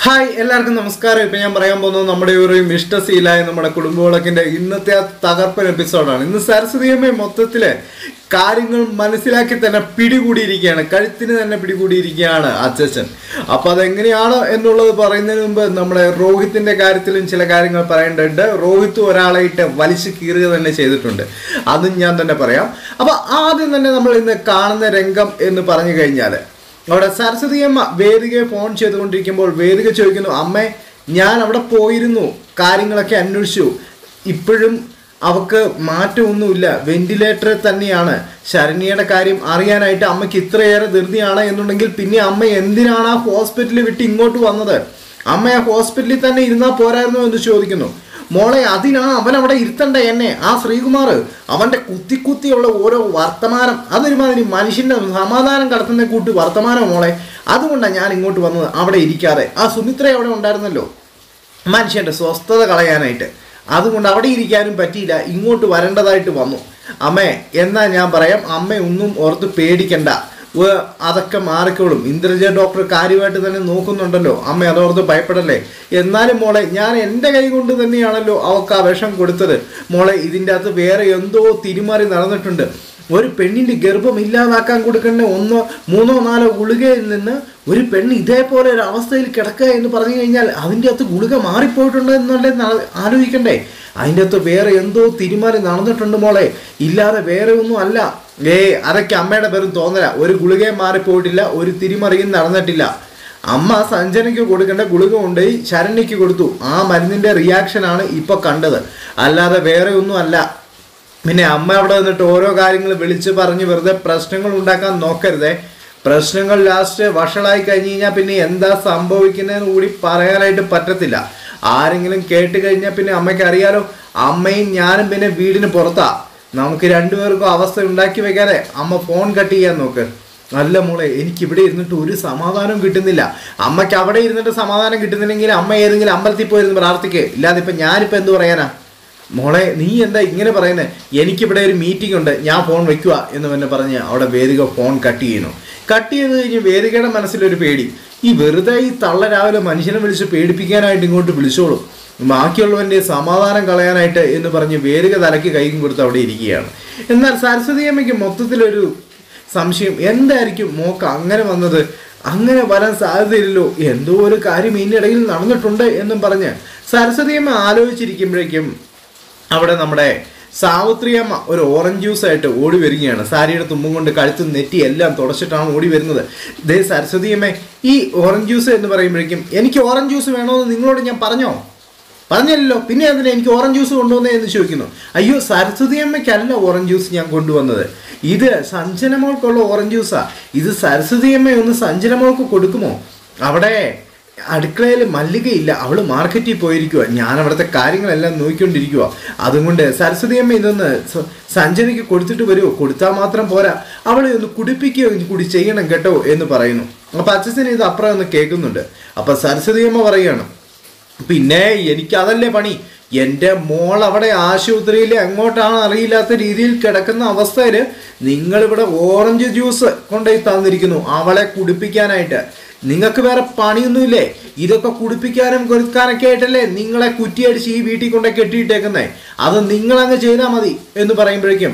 hi എല്ലാവർക്കും നമസ്കാരം ഇപ്പൊ ഞാൻ പറയാൻ പോകുന്നത് നമ്മുടെ ഒരു ഇഷ്ടശീലായ നമ്മുടെ കുടുംബവിളക്കിന്റെ ഇന്നത്തെ ആ തകർപ്പൻ എപ്പിസോഡാണ് ഇന്ന് സരസ്വതിയമ്മ മൊത്തത്തില് കാര്യങ്ങൾ മനസ്സിലാക്കി തന്നെ പിടികൂടിയിരിക്കുകയാണ് കഴുത്തിന് തന്നെ പിടികൂടിയിരിക്കുകയാണ് അച്ഛൻ അപ്പൊ അതെങ്ങനെയാണ് എന്നുള്ളത് പറയുന്നതിന് മുമ്പ് നമ്മുടെ റോഹിത്തിന്റെ കാര്യത്തിലും ചില കാര്യങ്ങൾ പറയേണ്ടതുണ്ട് റോഹിത്ത് ഒരാളായിട്ട് വലിച്ചു കീറുക തന്നെ ചെയ്തിട്ടുണ്ട് അതും ഞാൻ തന്നെ പറയാം അപ്പൊ ആദ്യം തന്നെ നമ്മൾ ഇന്ന് കാണുന്ന രംഗം എന്ന് പറഞ്ഞു കഴിഞ്ഞാൽ അവിടെ സരസ്വതിയമ്മ വേദികയെ ഫോൺ ചെയ്തുകൊണ്ടിരിക്കുമ്പോൾ വേദിക ചോദിക്കുന്നു അമ്മേ ഞാൻ അവിടെ പോയിരുന്നു കാര്യങ്ങളൊക്കെ അന്വേഷിച്ചു ഇപ്പോഴും അവക്ക് മാറ്റമൊന്നുമില്ല വെന്റിലേറ്ററിൽ തന്നെയാണ് ശരണ്യയുടെ കാര്യം അറിയാനായിട്ട് അമ്മയ്ക്ക് ഇത്രയേറെ ധൃതിയാണ് എന്നുണ്ടെങ്കിൽ പിന്നെ അമ്മ എന്തിനാണ് ആ ഹോസ്പിറ്റലിൽ വിട്ട് ഇങ്ങോട്ട് വന്നത് അമ്മ ആ ഹോസ്പിറ്റലിൽ തന്നെ ഇരുന്നാൽ പോരായിരുന്നോ എന്ന് ചോദിക്കുന്നു മോളെ അതിനാണ് അവൻ അവിടെ ഇരുത്തണ്ട എന്നെ ആ ശ്രീകുമാർ അവന്റെ കുത്തി കുത്തിയുള്ള ഓരോ വർത്തമാനം അതൊരുമാതിരി മനുഷ്യന്റെ സമാധാനം കടത്തുന്ന കൂട്ടി വർത്തമാനം മോളെ അതുകൊണ്ടാണ് ഞാൻ ഇങ്ങോട്ട് വന്നത് അവിടെ ഇരിക്കാതെ ആ സുമിത്ര അവിടെ ഉണ്ടായിരുന്നല്ലോ മനുഷ്യന്റെ സ്വസ്ഥത കളയാനായിട്ട് അതുകൊണ്ട് അവിടെ ഇരിക്കാനും പറ്റിയില്ല ഇങ്ങോട്ട് വരേണ്ടതായിട്ട് വന്നു അമ്മേ എന്നാ ഞാൻ പറയാം അമ്മ ഒന്നും ഓർത്ത് പേടിക്കണ്ട ഉവ്വ് അതൊക്കെ മാറിക്കോളും ഇന്ദ്രജ ഡോക്ടർ കാര്യമായിട്ട് തന്നെ നോക്കുന്നുണ്ടല്ലോ അമ്മ അതോർത്ത് ഭയപ്പെടല്ലേ എന്നാലും മോളെ ഞാൻ എൻ്റെ കൈ കൊണ്ട് തന്നെയാണല്ലോ അവൾക്ക് ആ വിഷം കൊടുത്തത് മോളെ ഇതിൻ്റെ അകത്ത് വേറെ എന്തോ തിരിമാറി നടന്നിട്ടുണ്ട് ഒരു പെണ്ണിന്റെ ഗർഭം ഇല്ലാതാക്കാൻ കൊടുക്കേണ്ട ഒന്നോ മൂന്നോ നാലോ ഗുളികയിൽ നിന്ന് ഒരു പെണ്ണ് ഇതേപോലെ ഒരു അവസ്ഥയിൽ കിടക്കുക എന്ന് പറഞ്ഞു കഴിഞ്ഞാൽ അതിൻ്റെ അകത്ത് ഗുളിക മാറിപ്പോയിട്ടുണ്ട് എന്നുള്ളത് ന- ആലോചിക്കണ്ടേ അതിൻ്റെ അകത്ത് വേറെ എന്തോ തിരിമാറി നടന്നിട്ടുണ്ട് മോളെ ഇല്ലാതെ വേറെ ഒന്നും അല്ല ഏ അതൊക്കെ അമ്മയുടെ പേരും തോന്നല ഒരു ഗുളികയും മാറിപ്പോയിട്ടില്ല ഒരു തിരിമറിയും നടന്നിട്ടില്ല അമ്മ സഞ്ജനയ്ക്ക് കൊടുക്കേണ്ട ഗുളിക കൊണ്ടുപോയി ശരണ്യയ്ക്ക് കൊടുത്തു ആ മരുന്നിന്റെ റിയാക്ഷൻ ആണ് ഇപ്പൊ കണ്ടത് അല്ലാതെ വേറെ ഒന്നും അല്ല പിന്നെ അമ്മ അവിടെ നിന്നിട്ട് ഓരോ കാര്യങ്ങൾ വിളിച്ച് പറഞ്ഞ് വെറുതെ പ്രശ്നങ്ങൾ ഉണ്ടാക്കാൻ നോക്കരുതേ പ്രശ്നങ്ങൾ ലാസ്റ്റ് വഷളായി കഴിഞ്ഞ് കഴിഞ്ഞാൽ പിന്നെ എന്താ സംഭവിക്കുന്നതെന്ന് കൂടി പറയാനായിട്ട് പറ്റത്തില്ല ആരെങ്കിലും കേട്ട് കഴിഞ്ഞാൽ പിന്നെ അമ്മയ്ക്ക് അറിയാലോ അമ്മയും ഞാനും പിന്നെ വീടിന് പുറത്താ നമുക്ക് രണ്ടുപേർക്കും അവസ്ഥ ഉണ്ടാക്കി വെക്കാതെ അമ്മ ഫോൺ കട്ട് ചെയ്യാൻ നോക്ക് അല്ല മോളെ എനിക്ക് ഇവിടെ ഇരുന്നിട്ട് ഒരു സമാധാനം കിട്ടുന്നില്ല അമ്മയ്ക്ക് അവിടെ ഇരുന്നിട്ട് സമാധാനം കിട്ടുന്നില്ലെങ്കിൽ അമ്മ ഏതെങ്കിലും അമ്പലത്തിൽ പോയിരുന്ന് പ്രാർത്ഥിക്ക് ഇല്ലാതെ ഇപ്പം ഞാനിപ്പോൾ എന്ത് പറയാനാ മോളെ നീ എന്താ ഇങ്ങനെ പറയുന്നത് എനിക്കിവിടെ ഒരു മീറ്റിംഗ് ഉണ്ട് ഞാൻ ഫോൺ വെക്കുക എന്ന് തന്നെ പറഞ്ഞ് അവിടെ വേദിക ഫോൺ കട്ട് ചെയ്യുന്നു കട്ട് ചെയ്ത് കഴിഞ്ഞ് വേദികയുടെ മനസ്സിലൊരു പേടി ഈ വെറുതെ ഈ തള്ള രാവിലെ മനുഷ്യനെ വിളിച്ച് പേടിപ്പിക്കാനായിട്ട് ഇങ്ങോട്ട് വിളിച്ചോളും ബാക്കിയുള്ളവൻ്റെ സമാധാനം കളയാനായിട്ട് എന്ന് പറഞ്ഞ് വേദിക തലയ്ക്ക് കൈയും കൊടുത്ത് അവിടെ ഇരിക്കുകയാണ് എന്നാൽ സരസ്വതി അമ്മയ്ക്ക് മൊത്തത്തിലൊരു സംശയം എന്തായിരിക്കും മോക്ക് അങ്ങനെ വന്നത് അങ്ങനെ വരാൻ സാധ്യതയില്ലല്ലോ എന്തോ ഒരു കാര്യം ഇതിനിടയിൽ നടന്നിട്ടുണ്ട് എന്നും പറഞ്ഞ് സരസ്വതിയമ്മ ആലോചിച്ചിരിക്കുമ്പോഴേക്കും അവിടെ നമ്മുടെ സാവിത്രിയമ്മ ഒരു ഓറഞ്ച് ജ്യൂസ് ആയിട്ട് ഓടി വരികയാണ് സാരിയുടെ തുമ്പും കൊണ്ട് കഴുത്തും നെറ്റി എല്ലാം തുടച്ചിട്ടാണ് ഓടി വരുന്നത് ദേ സരസ്വതിയമ്മ ഈ ഓറഞ്ച് ജ്യൂസ് എന്ന് പറയുമ്പോഴേക്കും എനിക്ക് ഓറഞ്ച് ജ്യൂസ് വേണമെന്ന് നിങ്ങളോട് ഞാൻ പറഞ്ഞോ പറഞ്ഞല്ലോ പിന്നെ അതിന് എനിക്ക് ഓറഞ്ച് ജ്യൂസ് കൊണ്ടുവന്നേ എന്ന് ചോദിക്കുന്നു അയ്യോ സരസ്വതി അമ്മയ്ക്കല്ല ഓറഞ്ച് ജ്യൂസ് ഞാൻ കൊണ്ടുവന്നത് ഇത് സഞ്ജനമോൾക്കുള്ള ഓറഞ്ച് ജ്യൂസാ ഇത് സരസ്വതി അമ്മ ഒന്ന് സഞ്ജനമോൾക്ക് കൊടുക്കുമോ അവിടെ അടുക്കളയിൽ മല്ലികയില്ല അവൾ മാർക്കറ്റിൽ പോയിരിക്കുക ഞാൻ അവിടുത്തെ കാര്യങ്ങളെല്ലാം നോക്കിക്കൊണ്ടിരിക്കുക അതുകൊണ്ട് സരസ്വതി അമ്മ ഇതൊന്ന് സ- സഞ്ജനയ്ക്ക് കൊടുത്തിട്ട് വരുമോ കൊടുത്താൽ മാത്രം പോരാ അവളെ ഒന്ന് കുടിപ്പിക്കുകയോ കൂടി ചെയ്യണം കേട്ടോ എന്ന് പറയുന്നു അപ്പൊ അച്ഛൻ ഇത് അപ്പുറം ഒന്ന് കേൾക്കുന്നുണ്ട് അപ്പൊ സരസ്വതി അമ്മ പറയുകയാണ് പിന്നെ എനിക്കതല്ലേ പണി എൻ്റെ മോൾ അവിടെ ആശുപത്രിയിൽ എങ്ങോട്ടാണ് അറിയില്ലാത്ത രീതിയിൽ കിടക്കുന്ന അവസ്ഥയിൽ നിങ്ങളിവിടെ ഓറഞ്ച് ജ്യൂസ് കൊണ്ടുപോയി തന്നിരിക്കുന്നു അവളെ കുടിപ്പിക്കാനായിട്ട് നിങ്ങൾക്ക് വേറെ പണിയൊന്നുമില്ലേ ഇതൊക്കെ കുടിപ്പിക്കാനും കൊടുക്കാനൊക്കെ ആയിട്ടല്ലേ നിങ്ങളെ കുറ്റിയടിച്ച് ഈ വീട്ടിൽ കൊണ്ടുപോയി കെട്ടിയിട്ടേക്കുന്നേ അത് നിങ്ങളങ്ങ് ചെയ്താൽ മതി എന്ന് പറയുമ്പോഴേക്കും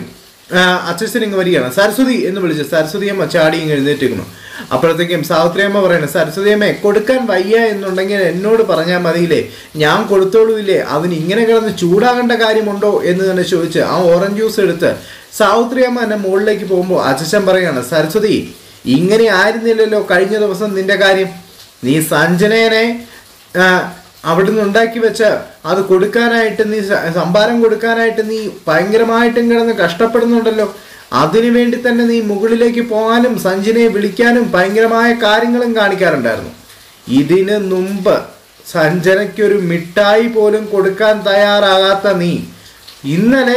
അച്ഛൻ ഇങ്ങ് വരികയാണ് സരസ്വതി എന്ന് വിളിച്ച് സരസ്വതി അമ്മ ചാടി ഇങ്ങ് എഴുന്നേറ്റിരിക്കുന്നു അപ്പോഴത്തേക്കും സാവിത്രി അമ്മ പറയണ സരസ്വതി അമ്മ കൊടുക്കാൻ വയ്യ എന്നുണ്ടെങ്കിൽ എന്നോട് പറഞ്ഞാൽ മതിയില്ലേ ഞാൻ കൊടുത്തോളൂല്ലേ അതിന് ഇങ്ങനെ കിടന്ന് ചൂടാകേണ്ട കാര്യമുണ്ടോ എന്ന് തന്നെ ചോദിച്ച് ആ ഓറഞ്ച് ജ്യൂസ് എടുത്ത് സാവിത്രി അമ്മ എന്നെ മുകളിലേക്ക് പോകുമ്പോൾ അച്ഛൻ പറയാണ് സരസ്വതി ഇങ്ങനെ ആയിരുന്നില്ലല്ലോ കഴിഞ്ഞ ദിവസം നിന്റെ കാര്യം നീ സഞ്ജനേനെ ആ, അവിടുന്ന് ഉണ്ടാക്കി വെച്ച അത് കൊടുക്കാനായിട്ട് നീ സ- സംഭാരം കൊടുക്കാനായിട്ട് നീ ഭയങ്കരമായിട്ടും കിടന്ന് കഷ്ടപ്പെടുന്നുണ്ടല്ലോ അതിനു വേണ്ടി തന്നെ നീ മുകളിലേക്ക് പോകാനും സഞ്ജനയെ വിളിക്കാനും ഭയങ്കരമായ കാര്യങ്ങളും കാണിക്കാറുണ്ടായിരുന്നു ഇതിന് മുമ്പ് സഞ്ജനയ്ക്കൊരു മിഠായി പോലും കൊടുക്കാൻ തയ്യാറാകാത്ത നീ ഇന്നലെ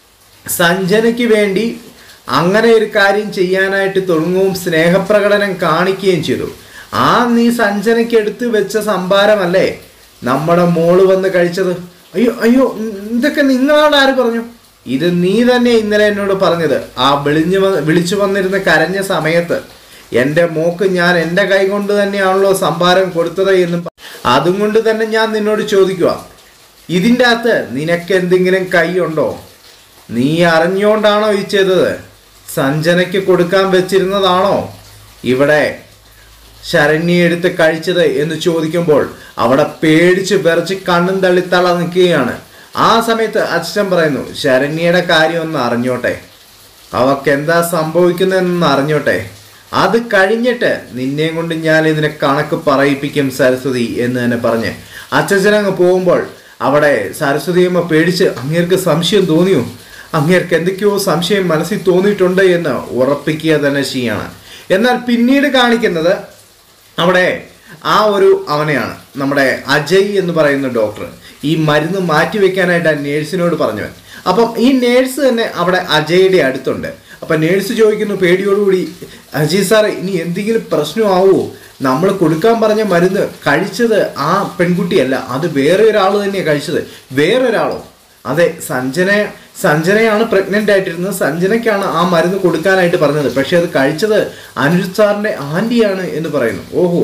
സഞ്ജനയ്ക്ക് വേണ്ടി അങ്ങനെ ഒരു കാര്യം ചെയ്യാനായിട്ട് തുടങ്ങുകയും സ്നേഹപ്രകടനം കാണിക്കുകയും ചെയ്തു ആ നീ സഞ്ജനയ്ക്ക് എടുത്തു വെച്ച സംഭാരമല്ലേ നമ്മുടെ മോള് വന്ന് കഴിച്ചത് അയ്യോ അയ്യോ ഉം, ഇതൊക്കെ നിങ്ങളോട് ആര് പറഞ്ഞു ഇത് നീ തന്നെ ഇന്നലെ എന്നോട് പറഞ്ഞത് ആ വിളിഞ്ഞു വ വിളിച്ചു വന്നിരുന്ന കരഞ്ഞ സമയത്ത് എൻ്റെ മോക്ക് ഞാൻ എൻ്റെ കൈ കൊണ്ട് തന്നെയാണല്ലോ സംഭാരം കൊടുത്തത് എന്നും പ- അതും കൊണ്ട് തന്നെ ഞാൻ നിന്നോട് ചോദിക്കുക ഇതിൻ്റെ അകത്ത് നിനക്ക് എന്തെങ്കിലും കൈയുണ്ടോ നീ അറിഞ്ഞുകൊണ്ടാണോ ഈ ചെയ്തത് സഞ്ജനയ്ക്ക് കൊടുക്കാൻ വെച്ചിരുന്നതാണോ ഇവിടെ ശരണ്യ എടുത്ത് കഴിച്ചത് എന്ന് ചോദിക്കുമ്പോൾ അവിടെ പേടിച്ച് വിറച്ച് കണ്ണും തള്ളി തള നിൽക്കുകയാണ് ആ സമയത്ത് അച്ഛൻ പറയുന്നു ശരണ്യയുടെ കാര്യം ഒന്ന് അറിഞ്ഞോട്ടെ അവക്ക് എന്താ സംഭവിക്കുന്നതെന്ന് അറിഞ്ഞോട്ടെ അത് കഴിഞ്ഞിട്ട് നിന്നെയും കൊണ്ട് ഞാൻ ഇതിനെ കണക്ക് പറയിപ്പിക്കും സരസ്വതി എന്ന് തന്നെ പറഞ്ഞ് അച്ഛൻ അങ്ങ് പോകുമ്പോൾ അവിടെ സരസ്വതിയമ്മ പേടിച്ച് അങ്ങേർക്ക് സംശയം തോന്നിയോ അങ്ങേർക്ക് എന്തൊക്കെയോ സംശയം മനസ്സിൽ തോന്നിയിട്ടുണ്ട് എന്ന് ഉറപ്പിക്കുക തന്നെ ചെയ്യാണ് എന്നാൽ പിന്നീട് കാണിക്കുന്നത് അവിടെ ആ ഒരു അവനെയാണ് നമ്മുടെ അജയ് എന്ന് പറയുന്ന ഡോക്ടർ ഈ മരുന്ന് മാറ്റി വെക്കാനായിട്ട് ആ നേഴ്സിനോട് പറഞ്ഞവൻ അപ്പം ഈ നേഴ്സ് തന്നെ അവിടെ അജയുടെ അടുത്തുണ്ട് അപ്പം നേഴ്സ് ചോദിക്കുന്നു പേടിയോടുകൂടി അജയ് സാർ ഇനി എന്തെങ്കിലും പ്രശ്നമാവുമോ നമ്മൾ കൊടുക്കാൻ പറഞ്ഞ മരുന്ന് കഴിച്ചത് ആ പെൺകുട്ടിയല്ല അത് വേറെ ഒരാൾ തന്നെയാണ് കഴിച്ചത് വേറൊരാളോ അതെ സഞ്ജന സഞ്ജനയാണ് പ്രഗ്നന്റ് ആയിട്ടിരുന്നത് സഞ്ജനയ്ക്കാണ് ആ മരുന്ന് കൊടുക്കാനായിട്ട് പറഞ്ഞത് പക്ഷെ അത് കഴിച്ചത് അനിരുദ്ധ് സാറിന്റെ ആന്റിയാണ് എന്ന് പറയുന്നു ഓഹോ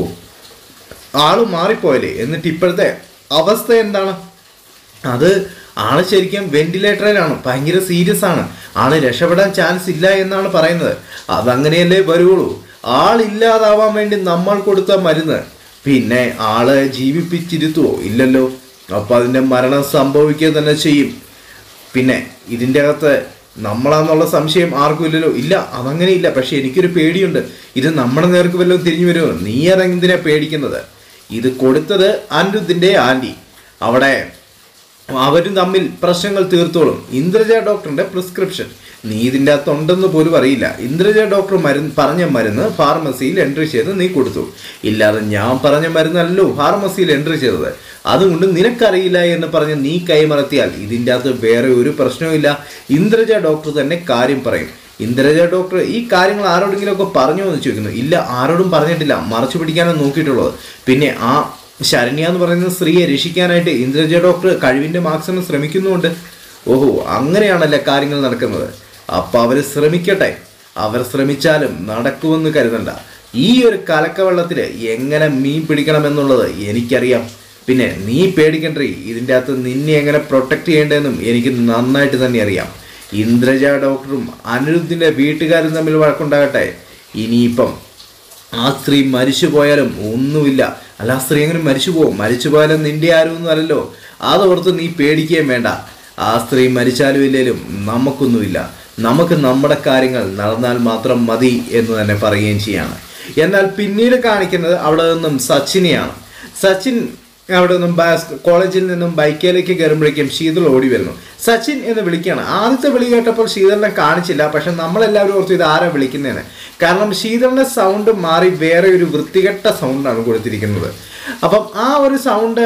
ആള് മാറിപ്പോയല്ലേ എന്നിട്ട് ഇപ്പോഴത്തെ അവസ്ഥ എന്താണ് അത് ആള് ശരിക്കും വെന്റിലേറ്ററിലാണ് ഭയങ്കര സീരിയസ് ആണ് ആള് രക്ഷപ്പെടാൻ ചാൻസ് ഇല്ല എന്നാണ് പറയുന്നത് അതങ്ങനെയല്ലേ വരുള്ളൂ ആളില്ലാതാവാൻ വേണ്ടി നമ്മൾ കൊടുത്ത മരുന്ന് പിന്നെ ആള് ജീവിപ്പിച്ചിരുത്തുവോ ഇല്ലല്ലോ അപ്പൊ അതിന്റെ മരണം സംഭവിക്കുക തന്നെ ചെയ്യും പിന്നെ ഇതിൻ്റെ അകത്ത് നമ്മളാന്നുള്ള സംശയം ആർക്കും ഇല്ലല്ലോ ഇല്ല അതങ്ങനെ ഇല്ല പക്ഷെ എനിക്കൊരു പേടിയുണ്ട് ഇത് നമ്മുടെ നേർക്ക് വല്ലതും തിരിഞ്ഞു വരുമോ നീ അതെന്തിനാ പേടിക്കുന്നത് ഇത് കൊടുത്തത് അനിരുദ്ധിൻ്റെ ആൻറ്റി അവിടെ അവരും തമ്മിൽ പ്രശ്നങ്ങൾ തീർത്തോളും ഇന്ദ്രജ ഡോക്ടറിന്റെ പ്രിസ്ക്രിപ്ഷൻ നീ ഇതിൻ്റെ അകത്തുണ്ടെന്ന് പോലും അറിയില്ല ഇന്ദ്രജ ഡോക്ടർ മരുന്ന് പറഞ്ഞ മരുന്ന് ഫാർമസിയിൽ എൻട്രി ചെയ്ത് നീ കൊടുത്തു ഇല്ലാതെ ഞാൻ പറഞ്ഞ മരുന്നല്ലോ ഫാർമസിയിൽ എൻട്രി ചെയ്തത് അതുകൊണ്ട് നിനക്കറിയില്ല എന്ന് പറഞ്ഞ് നീ കൈമറത്തിയാൽ ഇതിൻ്റെ അകത്ത് വേറെ ഒരു പ്രശ്നവുമില്ല ഇന്ദ്രജ ഡോക്ടർ തന്നെ കാര്യം പറയും ഇന്ദ്രജ ഡോക്ടർ ഈ കാര്യങ്ങൾ ആരോടെങ്കിലും ഒക്കെ പറഞ്ഞോ എന്ന് ചോദിക്കുന്നു ഇല്ല ആരോടും പറഞ്ഞിട്ടില്ല മറച്ചു പിടിക്കാനാണ് നോക്കിയിട്ടുള്ളത് പിന്നെ ആ ശരണ്യ എന്ന് പറയുന്ന സ്ത്രീയെ രക്ഷിക്കാനായിട്ട് ഇന്ദ്രജ ഡോക്ടർ കഴിവിൻ്റെ മാക്സിമം ശ്രമിക്കുന്നുണ്ട് ഓഹോ അങ്ങനെയാണല്ലേ കാര്യങ്ങൾ നടക്കുന്നത് അപ്പം അവർ ശ്രമിക്കട്ടെ അവർ ശ്രമിച്ചാലും നടക്കുമെന്ന് കരുതണ്ട ഈ ഒരു കലക്കവെള്ളത്തിൽ എങ്ങനെ മീൻ പിടിക്കണമെന്നുള്ളത് എനിക്കറിയാം പിന്നെ നീ പേടിക്കണ്ടേ ഇതിൻ്റെ അകത്ത് നിന്നെ എങ്ങനെ പ്രൊട്ടക്ട് ചെയ്യേണ്ടതെന്നും എനിക്ക് നന്നായിട്ട് തന്നെ അറിയാം ഇന്ദ്രജ ഡോക്ടറും അനിരുദ്ധിൻ്റെ വീട്ടുകാരും തമ്മിൽ വഴക്കുണ്ടാകട്ടെ ഇനിയിപ്പം ആ സ്ത്രീ മരിച്ചു പോയാലും ഒന്നുമില്ല അല്ല ആ സ്ത്രീ എങ്ങനെ മരിച്ചു പോകും മരിച്ചു പോയാലും നിന്റെ ആരുമൊന്നും അല്ലല്ലോ അതോർത്ത് നീ പേടിക്കുകയും വേണ്ട ആ സ്ത്രീ മരിച്ചാലും ഇല്ലേലും നമുക്കൊന്നുമില്ല നമുക്ക് നമ്മുടെ കാര്യങ്ങൾ നടന്നാൽ മാത്രം മതി എന്ന് തന്നെ പറയുകയും ചെയ്യാണ് എന്നാൽ പിന്നീട് കാണിക്കുന്നത് അവിടെ നിന്നും സച്ചിനെയാണ് സച്ചിൻ അവിടെ നിന്നും ബാസ് കോളേജിൽ നിന്നും ബൈക്കിലേക്ക് കയറുമ്പോഴേക്കും ശീതൾ ഓടി വരുന്നു സച്ചിൻ എന്ന് വിളിക്കുകയാണ് ആദ്യത്തെ വിളി കേട്ടപ്പോൾ ശീതളിനെ കാണിച്ചില്ല പക്ഷെ നമ്മളെല്ലാവരും ഓർത്തു ഇത് ആരാ വിളിക്കുന്നതെന്ന് കാരണം ശീതളിന്റെ സൗണ്ട് മാറി വേറെ ഒരു വൃത്തികെട്ട സൗണ്ടാണ് കൊടുത്തിരിക്കുന്നത് അപ്പം ആ ഒരു സൗണ്ട്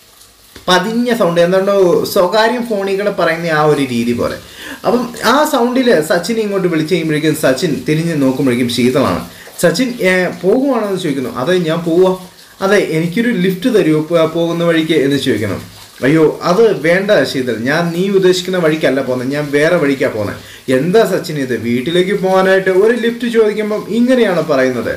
പതിഞ്ഞ സൗണ്ട് എന്താണ്ടോ സ്വകാര്യം ഫോണികളെ പറയുന്ന ആ ഒരു രീതി പോലെ അപ്പം ആ സൗണ്ടിൽ സച്ചിനെ ഇങ്ങോട്ട് വിളിച്ചു കഴിയുമ്പോഴേക്കും സച്ചിൻ തിരിഞ്ഞ് നോക്കുമ്പോഴേക്കും ശീതളാണ് സച്ചിൻ ഏ, പോകുവാണോ എന്ന് ചോദിക്കുന്നു അതെ ഞാൻ പോവാ അതെ എനിക്കൊരു ലിഫ്റ്റ് തരുമോ പോ- പോകുന്ന വഴിക്ക് എന്ന് ചോദിക്കണം അയ്യോ അത് വേണ്ട ശീതൾ ഞാൻ നീ ഉദ്ദേശിക്കുന്ന വഴിക്കല്ല പോകുന്നത് ഞാൻ വേറെ വഴിക്കാണ് പോകുന്നത് എന്താ സച്ചിൻ ഇത് വീട്ടിലേക്ക് പോകാനായിട്ട് ഒരു ലിഫ്റ്റ് ചോദിക്കുമ്പം ഇങ്ങനെയാണ് പറയുന്നത്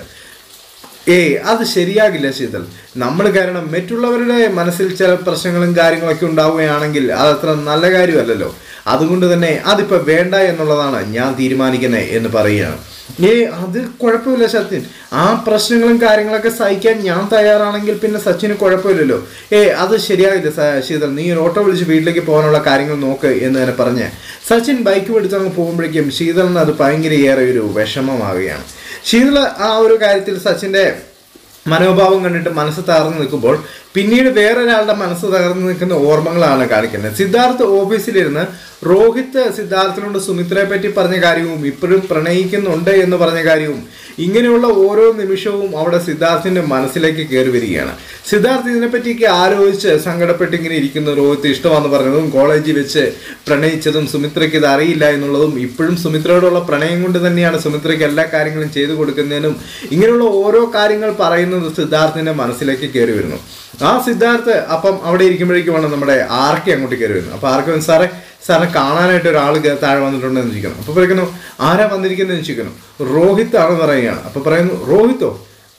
ഏയ് അത് ശരിയാകില്ല ശീതൾ നമ്മൾ കാരണം മറ്റുള്ളവരുടെ മനസ്സിൽ ചില പ്രശ്നങ്ങളും കാര്യങ്ങളൊക്കെ ഉണ്ടാവുകയാണെങ്കിൽ അതത്ര നല്ല കാര്യമല്ലല്ലോ അതുകൊണ്ട് തന്നെ അതിപ്പോൾ വേണ്ട എന്നുള്ളതാണ് ഞാൻ തീരുമാനിക്കുന്നത് എന്ന് പറയുകയാണ് ഏ അത് കുഴപ്പമില്ല സച്ചിൻ ആ പ്രശ്നങ്ങളും കാര്യങ്ങളൊക്കെ സഹിക്കാൻ ഞാൻ തയ്യാറാണെങ്കിൽ പിന്നെ സച്ചിന് കുഴപ്പമില്ലല്ലോ ഏ അത് ശരിയാകില്ല സ- ശീതൾ നീ ഒരു ഓട്ടോ വിളിച്ച് വീട്ടിലേക്ക് പോകാനുള്ള കാര്യങ്ങൾ നോക്ക് എന്ന് തന്നെ പറഞ്ഞ് സച്ചിൻ ബൈക്ക് എടുത്ത് അങ്ങ് പോകുമ്പോഴേക്കും ശീതളിന് അത് ഭയങ്കര ഏറെ ഒരു വിഷമമാവുകയാണ് ശീതള ആ ഒരു കാര്യത്തിൽ സച്ചിൻ്റെ മനോഭാവം കണ്ടിട്ട് മനസ്സ് തകർന്നു നിൽക്കുമ്പോൾ പിന്നീട് വേറൊരാളുടെ മനസ്സ് തകർന്നു നിൽക്കുന്ന ഓർമ്മകളാണ് കാണിക്കുന്നത് സിദ്ധാർത്ഥ് ഓഫീസിലിരുന്ന് രോഹിത് സിദ്ധാർത്ഥിനോട് സുമിത്രയെ പറ്റി പറഞ്ഞ കാര്യവും ഇപ്പോഴും പ്രണയിക്കുന്നുണ്ട് എന്ന് പറഞ്ഞ കാര്യവും ഇങ്ങനെയുള്ള ഓരോ നിമിഷവും അവിടെ സിദ്ധാർത്ഥിന്റെ മനസ്സിലേക്ക് കയറി വരികയാണ് സിദ്ധാർത്ഥ് ഇതിനെപ്പറ്റിയൊക്കെ ആലോചിച്ച് സങ്കടപ്പെട്ട് ഇങ്ങനെ ഇരിക്കുന്ന രോഹിത് ഇഷ്ടമാണെന്ന് പറഞ്ഞതും കോളേജിൽ വെച്ച് പ്രണയിച്ചതും സുമിത്രയ്ക്ക് ഇത് അറിയില്ല എന്നുള്ളതും ഇപ്പോഴും സുമിത്രയോടുള്ള പ്രണയം കൊണ്ട് തന്നെയാണ് സുമിത്രയ്ക്ക് എല്ലാ കാര്യങ്ങളും ചെയ്തു കൊടുക്കുന്നതിനും ഇങ്ങനെയുള്ള ഓരോ കാര്യങ്ങൾ പറയുന്നത് സിദ്ധാർത്ഥിന്റെ മനസ്സിലേക്ക് കയറി വരുന്നു ആ സിദ്ധാർത്ഥ് അപ്പം അവിടെ ഇരിക്കുമ്പോഴേക്കുമാണ് നമ്മുടെ ആർക്കെ അങ്ങോട്ട് കയറി വരുന്നത് അപ്പൊ ആർക്ക് വന്നു, സാറേ സാറിനെ കാണാനായിട്ട് ഒരാൾ താഴെ വന്നിട്ടുണ്ടെന്ന് ചോദിക്കണം അപ്പൊ പറയുന്നു ആരാ വന്നിരിക്കുന്നതെന്ന് ചോദിക്കുന്നു രോഹിത് ആണെന്ന് പറയുകയാണ് അപ്പൊ പറയുന്നു രോഹിത്തോ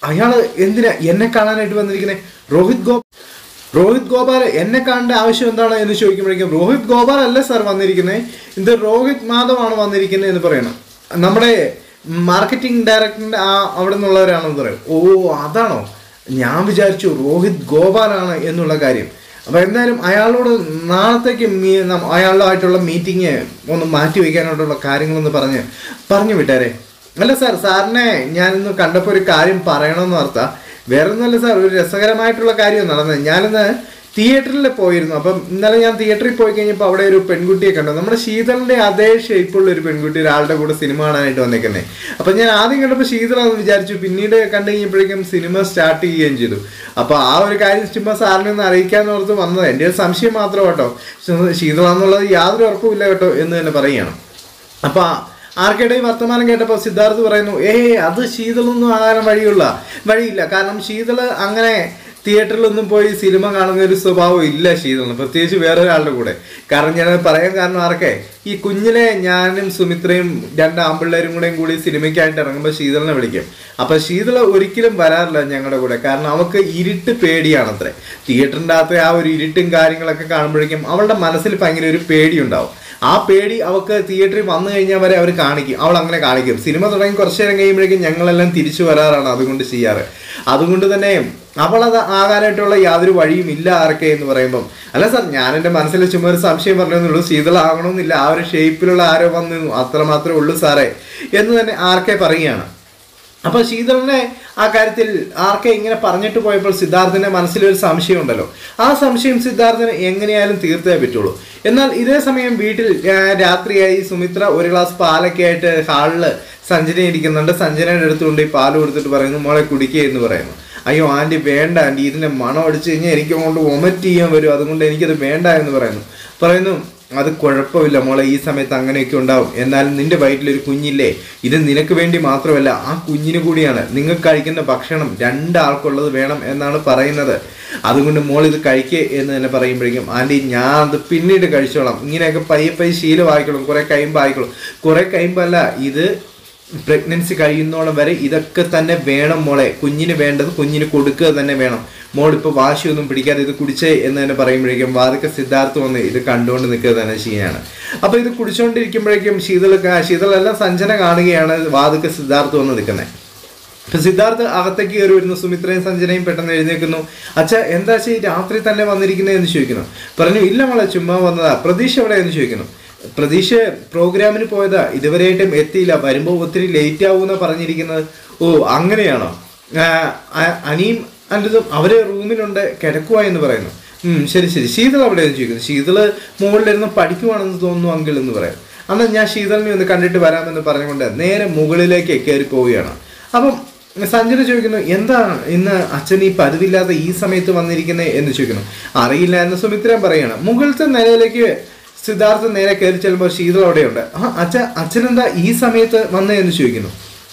അയാള് എന്തിനാ എന്നെ കാണാനായിട്ട് വന്നിരിക്കുന്നത് രോഹിത് ഗോ രോഹിത് ഗോപാൽ എന്നെ കാണേണ്ട ആവശ്യം എന്താണ് എന്ന് ചോദിക്കുമ്പോഴേക്കും രോഹിത് ഗോപാൽ അല്ല സാർ വന്നിരിക്കുന്നത് ഇത് രോഹിത് മാധവാണ് വന്നിരിക്കുന്നത് എന്ന് പറയണം നമ്മുടെ മാർക്കറ്റിംഗ് ഡയറക്ടറിന്റെ ആ അവിടെ നിന്നുള്ളവരാണെന്ന് പറയും ഓ അതാണോ ഞാൻ വിചാരിച്ചു രോഹിത് ഗോപാലാണ് എന്നുള്ള കാര്യം അപ്പൊ എന്തായാലും അയാളോട് നാളത്തേക്ക് മീ- നം- അയാളുമായിട്ടുള്ള മീറ്റിംഗ് ഒന്ന് മാറ്റി വയ്ക്കാനായിട്ടുള്ള കാര്യങ്ങളൊന്ന് പറഞ്ഞ് പറഞ്ഞു വിട്ടേരെ അല്ല സാർ സാറിനെ ഞാനിന്ന് കണ്ടപ്പോൾ ഒരു കാര്യം പറയണമെന്ന് ഓർത്താ വേറെ ഒന്നുമല്ല സാർ ഒരു രസകരമായിട്ടുള്ള കാര്യം നടന്നത് ഞാനിന്ന് തിയേറ്ററിൽ പോയിരുന്നു അപ്പം ഇന്നലെ ഞാൻ തിയേറ്ററിൽ പോയി കഴിഞ്ഞപ്പോൾ അവിടെ ഒരു പെൺകുട്ടിയെ കണ്ടു നമ്മുടെ ശീതളിന്റെ അതേ ഷേപ്പുള്ള ഒരു പെൺകുട്ടി ഒരാളുടെ കൂടെ സിനിമ കാണാനായിട്ട് വന്നേക്കുന്നേ അപ്പം ഞാൻ ആദ്യം കണ്ടപ്പോൾ ശീതളാന്ന് വിചാരിച്ചു പിന്നീട് കണ്ടു കഴിഞ്ഞപ്പോഴേക്കും സിനിമ സ്റ്റാർട്ട് ചെയ്യുകയും ചെയ്തു അപ്പോൾ ആ ഒരു കാര്യം ചുമ്മാ സാറിനെ ഒന്ന് അറിയിക്കാന്ന് ഓർത്ത് വന്നത് എൻ്റെ ഒരു സംശയം മാത്രം കേട്ടോ ശീതള എന്നുള്ളത് യാതൊരു ഉറപ്പുമില്ല കേട്ടോ എന്ന് തന്നെ പറയുകയാണ് അപ്പൊ ആർക്കിടെ ഈ വർത്തമാനം കേട്ടപ്പോൾ സിദ്ധാർത്ഥ് പറയുന്നു ഏയ് അത് ശീതളൊന്നും ആകാൻ വഴിയുള്ള വഴിയില്ല കാരണം ശീതള് അങ്ങനെ തിയേറ്ററിലൊന്നും പോയി സിനിമ കാണുന്ന ഒരു സ്വഭാവം ഇല്ല ശീതളിന് പ്രത്യേകിച്ച് വേറൊരാളുടെ കൂടെ കാരണം ഞാൻ പറയാൻ കാരണം ആർക്കെ ഈ കുഞ്ഞിലെ ഞാനും സുമിത്രയും രണ്ട് ആമ്പിള്ളേരും കൂടെയും കൂടി സിനിമയ്ക്കായിട്ട് ഇറങ്ങുമ്പോൾ ശീതളിനെ വിളിക്കും അപ്പൊ ശീതള ഒരിക്കലും വരാറില്ല ഞങ്ങളുടെ കൂടെ കാരണം അവൾക്ക് ഇരുട്ട് പേടിയാണത്രേ തിയേറ്ററിൻ്റെ അകത്തെ ആ ഒരു ഇരുട്ടും കാര്യങ്ങളൊക്കെ കാണുമ്പോഴേക്കും അവളുടെ മനസ്സിൽ ഭയങ്കര ഒരു പേടിയുണ്ടാവും ആ പേടി അവൾക്ക് തിയേറ്ററിൽ വന്നു കഴിഞ്ഞാൽ വരെ അവർ കാണിക്കും അവൾ അങ്ങനെ കാണിക്കും സിനിമ തുടങ്ങി കുറച്ചു നേരം കഴിയുമ്പോഴേക്കും ഞങ്ങളെല്ലാം തിരിച്ചു വരാറാണ് അതുകൊണ്ട് ചെയ്യാറ് അതുകൊണ്ട് തന്നെ അവളത് ആകാനായിട്ടുള്ള യാതൊരു വഴിയും ഇല്ല ആർക്കെ എന്ന് പറയുമ്പം അല്ല സാർ ഞാൻ എൻ്റെ മനസ്സിൽ ചുമ്മാ ഒരു സംശയം പറഞ്ഞെന്നുള്ളൂ ശീതള ആകണമെന്നില്ല ആ ഒരു ഷേപ്പിലുള്ള ആരോ വന്നു അത്ര മാത്രമേ ഉള്ളൂ സാറേ എന്ന് തന്നെ ആർക്കെ പറയുകയാണ് അപ്പൊ ശീതളിനെ ആ കാര്യത്തിൽ ആർക്കെ ഇങ്ങനെ പറഞ്ഞിട്ട് പോയപ്പോൾ സിദ്ധാർത്ഥിന്റെ മനസ്സിലൊരു സംശയം ഉണ്ടല്ലോ ആ സംശയം സിദ്ധാർത്ഥിന് എങ്ങനെയായാലും തീർത്തേ പറ്റുള്ളൂ എന്നാൽ ഇതേ സമയം വീട്ടിൽ ആ, രാത്രിയായി സുമിത്ര ഒരു ഗ്ലാസ് പാലൊക്കെ ആയിട്ട് ഹാളില് സഞ്ജന ഇരിക്കുന്നുണ്ട് സഞ്ജനയുടെ അടുത്തുകൊണ്ട് ഈ പാല് കൊടുത്തിട്ട് പറയുന്നു മോളെ കുടിക്കുക എന്ന് പറയുന്നു അയ്യോ ആൻറ്റി വേണ്ട ആൻറ്റി ഇതിന്റെ മണം അടിച്ചു കഴിഞ്ഞാൽ എനിക്ക് അങ്ങോട്ട് വൊമറ്റ് ചെയ്യാൻ വരും അതുകൊണ്ട് എനിക്കത് വേണ്ട എന്ന് പറയുന്നു പറയുന്നു അത് കുഴപ്പമില്ല മോളെ ഈ സമയത്ത് അങ്ങനെയൊക്കെ ഉണ്ടാവും എന്നാലും നിന്റെ വയറ്റിലൊരു കുഞ്ഞില്ലേ ഇത് നിനക്ക് വേണ്ടി മാത്രമല്ല ആ കുഞ്ഞിന് കൂടിയാണ് നിങ്ങൾ കഴിക്കുന്ന ഭക്ഷണം രണ്ടാൾക്കുള്ളത് വേണം എന്നാണ് പറയുന്നത് അതുകൊണ്ട് മോൾ ഇത് കഴിക്കേ എന്ന് തന്നെ പറയുമ്പോഴേക്കും ആൻറ്റി ഞാൻ അത് പിന്നീട് കഴിച്ചോളാം ഇങ്ങനെയൊക്കെ പയ്യെ പയ്യെ ശീലമായിക്കോളും കുറെ കഴിയുമ്പോൾ കുറെ കഴിയുമ്പല്ല ഇത് പ്രഗ്നൻസി കഴിയുന്നോളം വരെ ഇതൊക്കെ തന്നെ വേണം മോളെ കുഞ്ഞിന് വേണ്ടത് കുഞ്ഞിന് കൊടുക്കുക തന്നെ വേണം മോൾ ഇപ്പോൾ വാശിയൊന്നും പിടിക്കാതെ ഇത് കുടിച്ചേ എന്ന് തന്നെ പറയുമ്പോഴേക്കും വാതൊക്കെ സിദ്ധാർത്ഥ വന്ന് ഇത് കണ്ടുകൊണ്ട് നിൽക്കുക തന്നെ ചെയ്യാണ് അപ്പൊ ഇത് കുടിച്ചുകൊണ്ടിരിക്കുമ്പോഴേക്കും ശീതൾ ശീതളെല്ലാം സഞ്ജന കാണുകയാണ് വാതൊക്കെ സിദ്ധാർത്ഥ വന്ന് നിൽക്കുന്നത് അപ്പൊ സിദ്ധാർത്ഥ് അകത്തേക്ക് കയറി വരുന്നു സുമിത്രയും സഞ്ജനയും പെട്ടെന്ന് എഴുന്നേൽക്കുന്നു അച്ഛ എന്താ ഈ രാത്രി തന്നെ വന്നിരിക്കുന്നത് എന്ന് ചോദിക്കുന്നു പറഞ്ഞു ഇല്ല മോളെ ചുമ്മാ വന്നതാ പ്രതീക്ഷ എവിടെ എന്ന് ചോദിക്കുന്നു പ്രതീക്ഷ പ്രോഗ്രാമിന് പോയതാ ഇതുവരെയായിട്ടും എത്തിയില്ല വരുമ്പോൾ ഒത്തിരി ലേറ്റ് ആവുമെന്നാ പറഞ്ഞിരിക്കുന്നത് ഓ അങ്ങനെയാണോ ആ, അ- അനിയും അനിതും അവര് റൂമിലുണ്ട് കിടക്കുക എന്ന് പറയുന്നു ഉം ശരി ശരി ശീതൾ എവിടെയെന്ന് ചോദിക്കുന്നു ശീതള് മുകളിലിരുന്ന് പഠിക്കുവാണെന്ന് തോന്നുന്നു അങ്കിൾ എന്ന് പറയാം അന്ന് ഞാൻ ശീതളിനെ ഒന്ന് കണ്ടിട്ട് വരാമെന്ന് പറഞ്ഞുകൊണ്ട് നേരെ മുകളിലേക്ക് കയറി പോവുകയാണ് അപ്പം സഞ്ജന ചോദിക്കുന്നു എന്താണ് ഇന്ന് അച്ഛൻ ഈ പതിവില്ലാതെ ഈ സമയത്ത് വന്നിരിക്കുന്നത് എന്ന് ചോദിക്കുന്നു അറിയില്ല എന്ന് സുമിത്രൻ പറയാണ് മുകളിലത്തെ നിലയിലേക്ക് സിദ്ധാർത്ഥ നേരെ കയറി ചെല്ലുമ്പോൾ ശീതൾ അവിടെയുണ്ട് ആ അച്ഛ അച്ഛനെന്താ ഈ സമയത്ത് വന്നേ എന്ന് ചോദിക്കുന്നു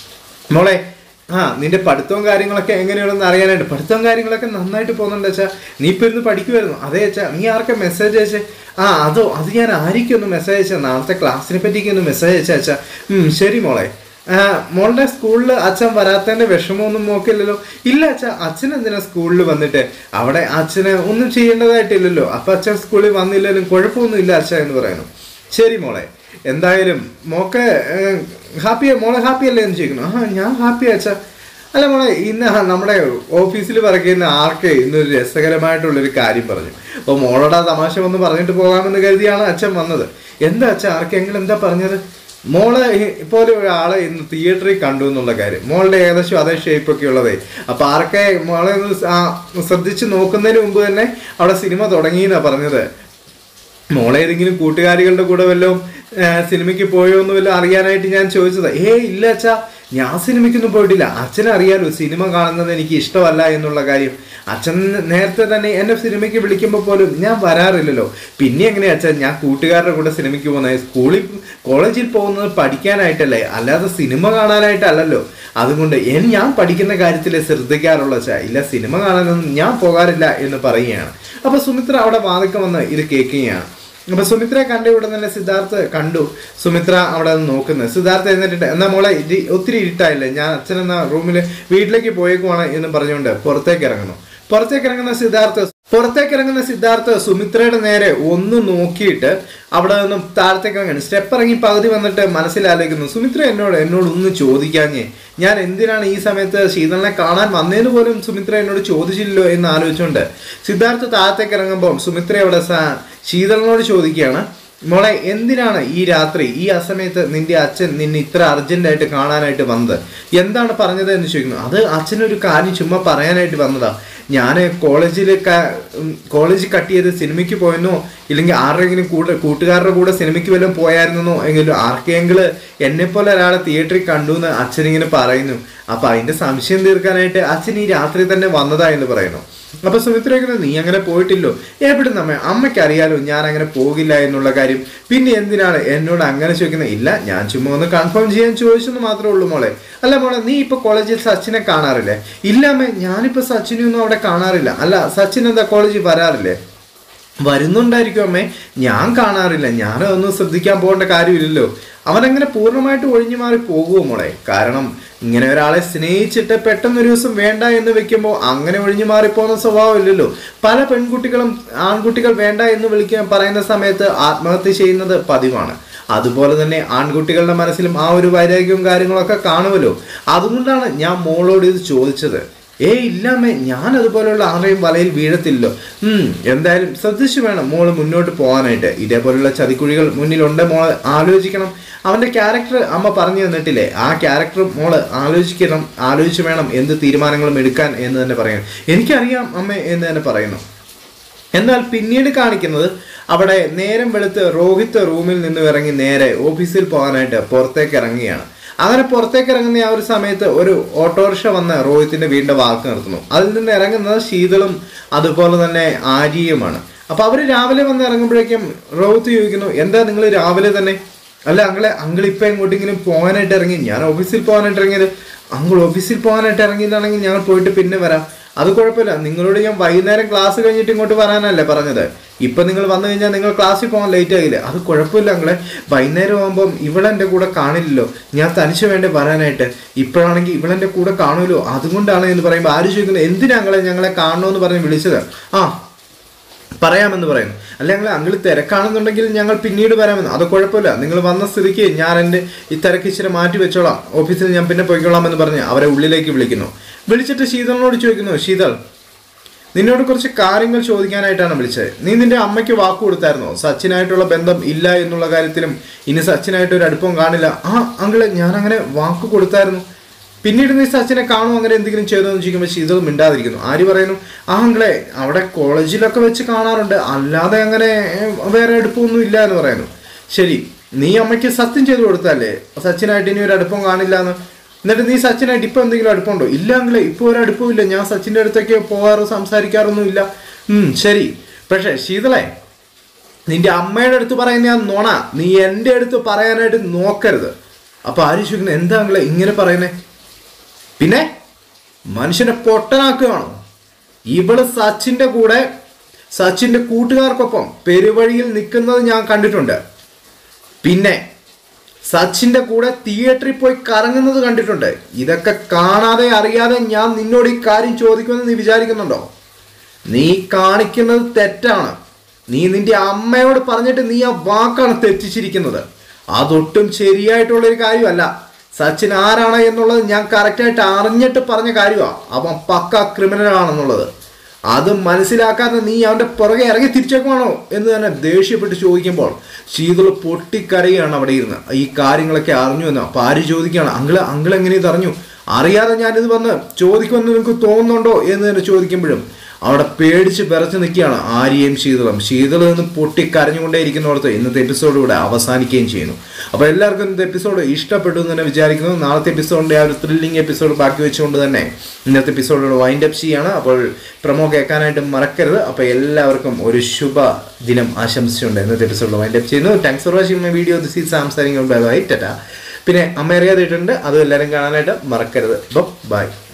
മോളെ ആ നിന്റെ പഠിത്തവും കാര്യങ്ങളൊക്കെ എങ്ങനെയാണെന്ന് അറിയാനായിട്ട് പഠിത്തവും കാര്യങ്ങളൊക്കെ നന്നായിട്ട് പോകുന്നുണ്ട് അച്ഛാ നീ ഇപ്പൊ ഇരുന്ന് പഠിക്കുമായിരുന്നു അതെ അച്ഛാ നീ ആർക്കെ മെസ്സേജ് അയച്ചേ ആ അതോ അത് ഞാൻ ആയിരിക്കും ഒന്ന് മെസ്സേജ് അയച്ചാ നാളത്തെ ക്ലാസ്സിനെ പറ്റിയൊക്കെ ഒന്ന് മെസ്സേജ് അയച്ചാ അച്ഛാ ഉം ശരി മോളെ ആ, മോളുടെ സ്കൂളിൽ അച്ഛൻ വരാത്തതിന്റെ വിഷമമൊന്നും നോക്കില്ലല്ലോ ഇല്ല അച്ഛ അച്ഛൻ എന്തിനാ സ്കൂളിൽ വന്നിട്ട് അവിടെ അച്ഛന് ഒന്നും ചെയ്യേണ്ടതായിട്ടില്ലല്ലോ അപ്പൊ അച്ഛൻ സ്കൂളിൽ വന്നില്ലെങ്കിലും കുഴപ്പമൊന്നും ഇല്ല അച്ഛ എന്ന് പറയുന്നു ശരി മോളെ എന്തായാലും മോക്ക് ഹാപ്പിയാ മോളെ ഹാപ്പി അല്ലേ എന്ന് ചോദിക്കുന്നു ആ ഞാൻ ഹാപ്പി അച്ഛ അല്ല മോളെ ഇന്ന് ആ നമ്മുടെ ഓഫീസിൽ പറയുന്ന ആർക്ക് ഇന്നൊരു രസകരമായിട്ടുള്ളൊരു കാര്യം പറഞ്ഞു അപ്പോൾ മോളോട് ആ തമാശ വന്ന് പറഞ്ഞിട്ട് പോകാമെന്ന് കരുതിയാണ് അച്ഛൻ വന്നത് എന്താ അച്ഛൻ ആർക്കെങ്കിലും എന്താ പറഞ്ഞത് മോളെ പോലെ ഒരാളെ ഇന്ന് തിയേറ്ററിൽ കണ്ടു എന്നുള്ള കാര്യം മോളുടെ ഏകദേശം അതേ ഷേപ്പ് ഒക്കെ ഉള്ളതേ അപ്പൊ ആർക്കെ മോളെ ഒന്ന് സ- ആ ശ്രദ്ധിച്ച് നോക്കുന്നതിന് മുമ്പ് തന്നെ അവിടെ സിനിമ തുടങ്ങിയെന്നാ പറഞ്ഞത് മോളെ ഏതെങ്കിലും കൂട്ടുകാരികളുടെ കൂടെ വല്ലതും ആ, സിനിമയ്ക്ക് പോയോ എന്ന് വല്ലതും അറിയാനായിട്ട് ഞാൻ ചോദിച്ചത് ഏ ഇല്ല അച്ഛാ ഞാൻ സിനിമയ്ക്കൊന്നും പോയിട്ടില്ല അച്ഛനെ അറിയാലോ സിനിമ കാണുന്നത് എനിക്ക് ഇഷ്ടമല്ല എന്നുള്ള കാര്യം അച്ഛൻ നേരത്തെ തന്നെ എന്നെ സിനിമയ്ക്ക് വിളിക്കുമ്പോൾ പോലും ഞാൻ വരാറില്ലല്ലോ പിന്നെ എങ്ങനെയാ അച്ഛൻ ഞാൻ കൂട്ടുകാരുടെ കൂടെ സിനിമയ്ക്ക് പോകുന്നത് സ്കൂളിൽ കോളേജിൽ പോകുന്നത് പഠിക്കാനായിട്ടല്ലേ അല്ലാതെ സിനിമ കാണാനായിട്ടല്ലല്ലോ അതുകൊണ്ട് എൻ ഞാൻ പഠിക്കുന്ന കാര്യത്തിൽ ശ്രദ്ധിക്കാറുള്ള അച്ഛാ ഇല്ല സിനിമ കാണാനൊന്നും ഞാൻ പോകാറില്ല എന്ന് പറയുകയാണ് അപ്പൊ സുമിത്ര അവിടെ വാതിക്ക വന്ന് ഇത് കേൾക്കുകയാണ് അപ്പൊ സുമിത്ര കണ്ട ഉടൻ തന്നെ സിദ്ധാർത്ഥ് കണ്ടു സുമിത്ര അവിടെ നിന്ന് നോക്കുന്നത് സിദ്ധാർത്ഥ് എന്നിട്ട് എന്നാ മോളെ ഇത് ഒത്തിരി ഇരുട്ടായില്ലേ ഞാൻ അച്ഛൻ എന്ന റൂമിൽ വീട്ടിലേക്ക് പോയേക്കുവാണ് എന്ന് പറഞ്ഞുകൊണ്ട് പുറത്തേക്ക് ഇറങ്ങുന്നു പുറത്തേക്ക് ഇറങ്ങുന്ന സിദ്ധാർത്ഥ് പുറത്തേക്ക് ഇറങ്ങുന്ന സിദ്ധാർത്ഥ് സുമിത്രയുടെ നേരെ ഒന്ന് നോക്കിയിട്ട് അവിടെ നിന്നും താഴത്തേക്ക് ഇറങ്ങുന്നു സ്റ്റെപ്പ് ഇറങ്ങി പകുതി വന്നിട്ട് മനസ്സിലാലോചിക്കുന്നു സുമിത്ര എന്നോട് എന്നോട് ഒന്ന് ചോദിക്കാഞ്ഞേ ഞാൻ എന്തിനാണ് ഈ സമയത്ത് ശീതളിനെ കാണാൻ വന്നതിന് പോലും സുമിത്ര എന്നോട് ചോദിച്ചില്ലല്ലോ എന്ന് ആലോചിച്ചുകൊണ്ട് സിദ്ധാർത്ഥ് താഴത്തേക്ക് ഇറങ്ങുമ്പോൾ സുമിത്ര അവിടെ സ- ശീതളിനോട് ചോദിക്കുകയാണ് മോളെ എന്തിനാണ് ഈ രാത്രി ഈ അസമയത്ത് നിന്റെ അച്ഛൻ നിന്നെ ഇത്ര അർജന്റായിട്ട് കാണാനായിട്ട് വന്നത് എന്താണ് പറഞ്ഞത് എന്ന് ചോദിക്കുന്നു അത് അച്ഛനൊരു കാര്യം ചുമ്മാ പറയാനായിട്ട് വന്നതാ ഞാൻ കോളേജിൽ കോളേജ് കട്ട് ചെയ്ത് സിനിമയ്ക്ക് പോയെന്നോ ഇല്ലെങ്കിൽ ആരുടെയെങ്കിലും കൂടെ കൂട്ടുകാരുടെ കൂടെ സിനിമയ്ക്ക് വല്ലതും പോയായിരുന്നോ എങ്കിലും ആർക്കെങ്കിലും എന്നെ പോലെ ഒരാളെ തിയേറ്ററിൽ കണ്ടു എന്ന് അച്ഛനിങ്ങനെ പറയുന്നു അപ്പൊ അതിന്റെ സംശയം തീർക്കാനായിട്ട് അച്ഛൻ ഈ രാത്രി തന്നെ വന്നതാ എന്ന് പറയുന്നു അപ്പൊ സുമിത്ര ചോദിക്കുന്നത്, നീ അങ്ങനെ പോയിട്ടില്ലോ എവിടെ നമ്മ അമ്മയ്ക്ക് അറിയാലോ ഞാൻ അങ്ങനെ പോകില്ല എന്നുള്ള കാര്യം പിന്നെ എന്തിനാണ് എന്നോട് അങ്ങനെ ചോദിക്കുന്നത് ഇല്ല ഞാൻ ചുമ്മാ ഒന്ന് കൺഫേം ചെയ്യാൻ ചോദിച്ചെന്ന് മാത്രമേ ഉള്ളൂ മോളെ അല്ല മോളെ നീ ഇപ്പൊ കോളേജിൽ സച്ചിനെ കാണാറില്ലേ ഇല്ല അമ്മേ ഞാനിപ്പോ സച്ചിനെ ഒന്നും അവിടെ കാണാറില്ല അല്ല സച്ചിൻ എന്താ കോളേജിൽ വരാറില്ലേ വരുന്നുണ്ടായിരിക്കും അമ്മേ ഞാൻ കാണാറില്ല ഞാനതൊന്നും ശ്രദ്ധിക്കാൻ പോകേണ്ട കാര്യമില്ലല്ലോ അവനങ്ങനെ പൂർണ്ണമായിട്ട് ഒഴിഞ്ഞു മാറി പോകുമോ മോളെ കാരണം ഇങ്ങനെ ഒരാളെ സ്നേഹിച്ചിട്ട് പെട്ടെന്ന് ഒരു ദിവസം വേണ്ട എന്ന് വെക്കുമ്പോൾ അങ്ങനെ ഒഴിഞ്ഞു മാറിപ്പോകുന്ന സ്വഭാവം ഇല്ലല്ലോ പല പെൺകുട്ടികളും ആൺകുട്ടികൾ വേണ്ട എന്ന് വിളിക്കാൻ പറയുന്ന സമയത്ത് ആത്മഹത്യ ചെയ്യുന്നത് പതിവാണ് അതുപോലെ തന്നെ ആൺകുട്ടികളുടെ മനസ്സിലും ആ ഒരു വൈരാഗ്യവും കാര്യങ്ങളൊക്കെ കാണുമല്ലോ അതുകൊണ്ടാണ് ഞാൻ മോളോട് ഇത് ചോദിച്ചത് ഏ ഇല്ലാമേ ഞാൻ അതുപോലെയുള്ള ആരെയും വലയിൽ വീഴത്തില്ലല്ലോ ഉം എന്തായാലും ശ്രദ്ധിച്ചു വേണം മോള് മുന്നോട്ട് പോകാനായിട്ട് ഇതേപോലുള്ള ചതിക്കുഴികൾ മുന്നിലുണ്ട് മോള് ആലോചിക്കണം അവന്റെ ക്യാരക്ടർ അമ്മ പറഞ്ഞു തന്നിട്ടില്ലേ ആ ക്യാരക്ടർ മോള് ആലോചിക്കണം ആലോചിച്ച് വേണം എന്ത് തീരുമാനങ്ങളും എടുക്കാൻ എന്ന് തന്നെ പറയാം എനിക്കറിയാം അമ്മ എന്ന് തന്നെ പറയുന്നു എന്നാൽ പിന്നീട് കാണിക്കുന്നത് അവിടെ നേരം വെളുത്ത് രോഹിത് റൂമിൽ നിന്ന് ഇറങ്ങി നേരെ ഓഫീസിൽ പോകാനായിട്ട് പുറത്തേക്ക് ഇറങ്ങുകയാണ് അങ്ങനെ പുറത്തേക്ക് ഇറങ്ങുന്ന ആ ഒരു സമയത്ത് ഒരു ഓട്ടോറിക്ഷ വന്ന് രോഹിത്തിന്റെ വീടിന്റെ വാക്ക് നിർത്തുന്നു അതിൽ നിന്ന് ഇറങ്ങുന്നത് ശീതളും അതുപോലെ തന്നെ ആര്യയുമാണ് അപ്പൊ അവര് രാവിലെ വന്ന് ഇറങ്ങുമ്പോഴേക്കും രോഹിത് ചോദിക്കുന്നു എന്താ നിങ്ങൾ രാവിലെ തന്നെ അല്ല അങ്ങളെ അങ്കിൾ ഇപ്പൊ എങ്ങോട്ടെങ്കിലും പോകാനായിട്ട് ഇറങ്ങി ഞാൻ ഓഫീസിൽ പോകാനായിട്ട് ഇറങ്ങിയത് അങ്കിൾ ഓഫീസിൽ പോകാനായിട്ട് ഇറങ്ങിയതാണെങ്കിൽ ഞങ്ങൾ പോയിട്ട് പിന്നെ വരാം അത് കുഴപ്പമില്ല നിങ്ങളോട് ഞാൻ വൈകുന്നേരം ക്ലാസ് കഴിഞ്ഞിട്ട് ഇങ്ങോട്ട് വരാനല്ലേ പറഞ്ഞത് ഇപ്പൊ നിങ്ങൾ വന്നു കഴിഞ്ഞാൽ നിങ്ങൾ ക്ലാസ്സിൽ പോകാൻ ലേറ്റ് ആകില്ലേ അത് കുഴപ്പമില്ല അങ്ങളെ വൈകുന്നേരം ആകുമ്പം ഇവളെന്റെ കൂടെ കാണില്ലല്ലോ ഞാൻ തനിച്ച് വേണ്ടേ വരാനായിട്ട് ഇപ്പോഴാണെങ്കിൽ ഇവളെന്റെ കൂടെ കാണുമല്ലോ അതുകൊണ്ടാണ് എന്ന് പറയുമ്പോൾ ആര് ചോദിക്കുന്നത് എന്തിനാ അങ്ങളെ ഞങ്ങളെ കാണണമെന്ന് പറഞ്ഞ് വിളിച്ചത് ആ പറയാമെന്ന് പറയുന്നു അല്ല ഞങ്ങൾ അങ്കിൾ തിരക്കാണെന്നുണ്ടെങ്കിൽ ഞങ്ങൾ പിന്നീട് വരാമെന്ന് അത് കുഴപ്പമില്ല നിങ്ങൾ വന്ന സ്ഥിതിക്ക് ഞാൻ എൻ്റെ ഈ തിരക്ക് ഇച്ചിരി മാറ്റി വെച്ചോളാം ഓഫീസിൽ ഞാൻ പിന്നെ പോയിക്കോളാം എന്ന് പറഞ്ഞ് അവരെ ഉള്ളിലേക്ക് വിളിക്കുന്നു വിളിച്ചിട്ട് ശീതളിനോട് ചോദിക്കുന്നു ശീതൾ നിന്നോട് കുറച്ച് കാര്യങ്ങൾ ചോദിക്കാനായിട്ടാണ് വിളിച്ചത് നീ നിന്റെ അമ്മയ്ക്ക് വാക്ക് കൊടുത്തായിരുന്നോ സച്ചിനായിട്ടുള്ള ബന്ധം ഇല്ല എന്നുള്ള കാര്യത്തിലും ഇനി സച്ചിനായിട്ട് ഒരു അടുപ്പം കാണില്ല ആ അങ്കിള് ഞാൻ അങ്ങനെ വാക്ക് കൊടുത്തായിരുന്നു പിന്നീട് നീ സച്ചിനെ കാണും അങ്ങനെ എന്തെങ്കിലും ചെയ്തോ എന്ന് ചോദിക്കുമ്പോൾ ശീതൾ മിണ്ടാതിരിക്കുന്നു ആര് പറയുന്നു ആ അങ്കിളെ അവിടെ കോളേജിലൊക്കെ വെച്ച് കാണാറുണ്ട് അല്ലാതെ അങ്ങനെ ഏർ, വേറെ അടുപ്പമൊന്നും ഇല്ല എന്ന് പറയുന്നു ശരി നീ അമ്മയ്ക്ക് സത്യം ചെയ്തു കൊടുത്തല്ലേ സച്ചിനായിട്ട് ഇനി ഒരു അടുപ്പം കാണില്ല എന്ന് എന്നിട്ട് നീ സച്ചിനായിട്ട് ഇപ്പൊ എന്തെങ്കിലും അടുപ്പുണ്ടോ ഇല്ല അങ്കിളെ ഇപ്പൊ ഒരു അടുപ്പമില്ല ഞാൻ സച്ചിന്റെ അടുത്തൊക്കെ പോകാറോ സംസാരിക്കാറൊന്നും ഇല്ല ഉം ശരി പക്ഷേ ശീതളെ നിന്റെ അമ്മയുടെ അടുത്ത് പറയുന്ന ആ നുണ നീ എൻ്റെ അടുത്ത് പറയാനായിട്ട് നോക്കരുത് അപ്പൊ ആര് ചോദിക്കുന്നത് എന്താ അങ്കിളെ ഇങ്ങനെ പറയുന്നേ പിന്നെ മനുഷ്യനെ പൊട്ടനാക്കുകയാണോ ഇവള് സച്ചിന്റെ കൂടെ സച്ചിന്റെ കൂട്ടുകാർക്കൊപ്പം പെരുവഴിയിൽ നിൽക്കുന്നത് ഞാൻ കണ്ടിട്ടുണ്ട് പിന്നെ സച്ചിന്റെ കൂടെ തിയേറ്ററിൽ പോയി കറങ്ങുന്നത് കണ്ടിട്ടുണ്ട് ഇതൊക്കെ കാണാതെ അറിയാതെ ഞാൻ നിന്നോട് ഈ കാര്യം ചോദിക്കുമെന്ന് നീ വിചാരിക്കുന്നുണ്ടോ നീ കാണിക്കുന്നത് തെറ്റാണ് നീ നിന്റെ അമ്മയോട് പറഞ്ഞിട്ട് നീ ആ വാക്കാണ് തെറ്റിച്ചിരിക്കുന്നത് അതൊട്ടും ശരിയായിട്ടുള്ള ഒരു കാര്യമല്ല സച്ചിൻ ആരാണ് എന്നുള്ളത് ഞാൻ കറക്റ്റായിട്ട് അറിഞ്ഞിട്ട് പറഞ്ഞ കാര്യമാണ് അവൻ പക്ക ക്രിമിനൽ ആണെന്നുള്ളത് അത് മനസ്സിലാക്കാതെ നീ അവന്റെ പുറകെ ഇറങ്ങി തിരിച്ചേക്കുവാണോ എന്ന് തന്നെ ദേഷ്യപ്പെട്ട് ചോദിക്കുമ്പോൾ ശീതൾ പൊട്ടിക്കരയാണ് അവിടെ ഇരുന്ന് ഈ കാര്യങ്ങളൊക്കെ അറിഞ്ഞു എന്ന് അപ്പൊ ആര് ചോദിക്കുകയാണ് അങ്കിള് അങ്കിൾ എങ്ങനെ ഇത് അറിഞ്ഞു അറിയാതെ ഞാനിത് വന്ന് ചോദിക്കുമെന്ന് നിങ്ങൾക്ക് തോന്നുന്നുണ്ടോ എന്ന് തന്നെ ചോദിക്കുമ്പോഴും അവിടെ പേടിച്ച് വിറച്ച് നിൽക്കുകയാണ് ആര്യയും ശീതളും ശീതൾ നിന്ന് പൊട്ടിക്കരഞ്ഞുകൊണ്ടേ ഇരിക്കുന്നിടത്ത് ഇന്നത്തെ എപ്പിസോഡ് ഇവിടെ അവസാനിക്കുകയും ചെയ്യുന്നു അപ്പോൾ എല്ലാവർക്കും ഇന്നത്തെ എപ്പിസോഡ് ഇഷ്ടപ്പെട്ടു എന്ന് തന്നെ വിചാരിക്കുന്നു നാളത്തെ എപ്പിസോഡിൻ്റെ ആ ഒരു ത്രില്ലിംഗ് എപ്പിസോഡ് ബാക്കി വെച്ചുകൊണ്ട് തന്നെ ഇന്നത്തെ എപ്പിസോഡോട് വൈൻഡ് അപ്പ് ചെയ്യാണ് അപ്പോൾ പ്രമോ കേൾക്കാനായിട്ട് മറക്കരുത് അപ്പോൾ എല്ലാവർക്കും ഒരു ശുഭ ദിനം ആശംസിച്ചുകൊണ്ട് ഇന്നത്തെ എപ്പിസോഡിൽ വൈൻഡ് അപ്പ് ചെയ്യുന്നു thanks for watching my video this is സാംസാരിങ് ബൈ ബൈ ടാറ്റ പിന്നെ അമ്മ അറിയാതെ ഇട്ടുണ്ട് അതും എല്ലാവരും കാണാനായിട്ട് മറക്കരുത് അപ്പോൾ ബൈ